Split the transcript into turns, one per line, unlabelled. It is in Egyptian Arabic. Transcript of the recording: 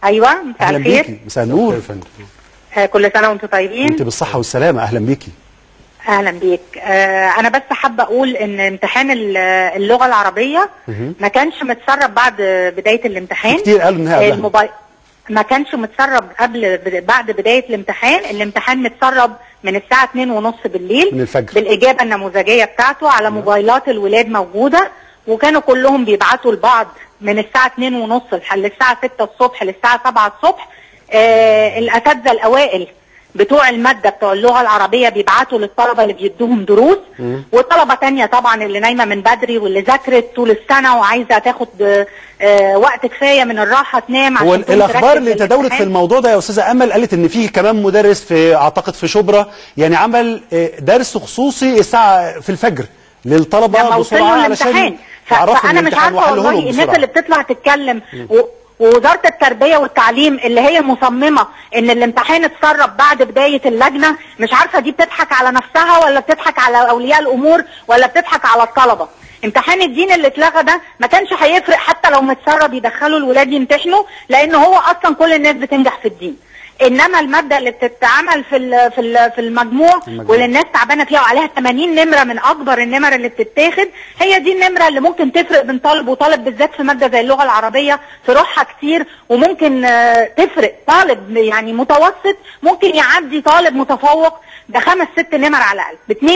ايوه مساء
اهلا
الخير
بيكي مساء النور
يا فندم
آه، كل سنه وانتم طيبين
انت بالصحه والسلامه اهلا بيكي
اهلا بيك آه انا بس حابه اقول ان امتحان ال- اللغه العربيه ما كانش متسرب بعد بدايه الامتحان
كتير قالوا إنها قبلها.
الموبايل ما كانش متسرب قبل بد- بعد بدايه الامتحان الامتحان متسرب من الساعه 2 ونص بالليل
من الفجر.
بالاجابه النموذجيه بتاعته على موبايلات الولاد موجوده وكانوا كلهم بيبعتوا لبعض من الساعه 2 ونص لح- للساعه 6 الصبح للساعه 7 الصبح آه الاساتذه الاوائل بتوع الماده بتوع اللغه العربيه بيبعتوا للطلبه اللي بيدوهم دروس وطلبه تانية طبعا اللي نايمه من بدري واللي ذاكرت طول السنه وعايزه تاخد آه وقت كفايه من الراحه تنام
هو
عشان تقوم
الاخبار
تركز
اللي
في
تداولت في
الامتحان.
الموضوع ده يا استاذه امل قالت ان فيه كمان مدرس في اعتقد في شبرا يعني عمل آه، درس خصوصي الساعه في الفجر للطلبه
لما وصلوا
بسرعه
الامتحان
علشان
ف-
يعرفوا
فانا مش
الامتحان
عارفه
وحله
والله
لهم
الناس
بسرعة.
اللي بتطلع تتكلم و- ووزاره التربيه والتعليم اللي هي مصممه ان الامتحان اتسرب بعد بدايه اللجنه مش عارفه دي بتضحك على نفسها ولا بتضحك على اولياء الامور ولا بتضحك على الطلبه امتحان الدين اللي اتلغى ده ما كانش هيفرق حتى لو متسرب يدخلوا الولاد يمتحنوا لان هو اصلا كل الناس بتنجح في الدين انما الماده اللي بتتعمل في ال- في ال- في المجموع
المجموع.
واللي الناس تعبانه فيها وعليها 80 نمره من اكبر النمر اللي بتتاخد هي دي النمره اللي ممكن تفرق بين طالب وطالب بالذات في ماده زي اللغه العربيه في روحها كتير وممكن آه، تفرق طالب يعني متوسط ممكن يعدي طالب متفوق بخمس ست نمر على الاقل باتنين